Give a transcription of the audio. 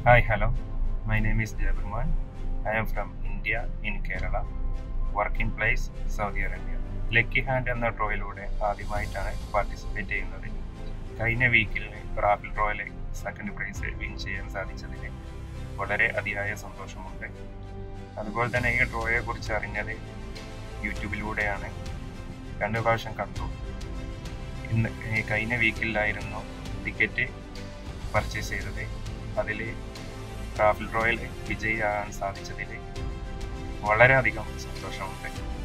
Hi, hello. My name is Jaberman. I am from India in Kerala. Working place Saudi Arabia. Lucky hand എന്ന ഡ്രോയിലൂടെ ആദ്യമായിട്ടാണ് participate ചെയ്യുന്നത് കഴിഞ്ഞ വീക്കിൽ റാഫിൽ ഡ്രോയിൽ സെക്കൻഡ് പ്രൈസ് വിൻ ചെയ്യാൻ സാധിച്ചതിൽ വളരെ അതിയായ സന്തോഷമുണ്ട് അതുപോലെ തന്നെ ഈ ഡ്രോയെ കുറിച്ച് അറിഞ്ഞത് യൂട്യൂബിലൂടെയാണ് രണ്ട് പ്രാവശ്യം കണ്ടു ഇന്ന് ഈ കഴിഞ്ഞ വീക്കിലായിരുന്നു ടിക്കറ്റ് പർച്ചേസ് ചെയ്തത് അതിൽ റാഫിൽ ഡ്രോയിൽ വിജയിയാകാൻ സാധിച്ചതിൽ വളരെയധികം സന്തോഷമുണ്ട്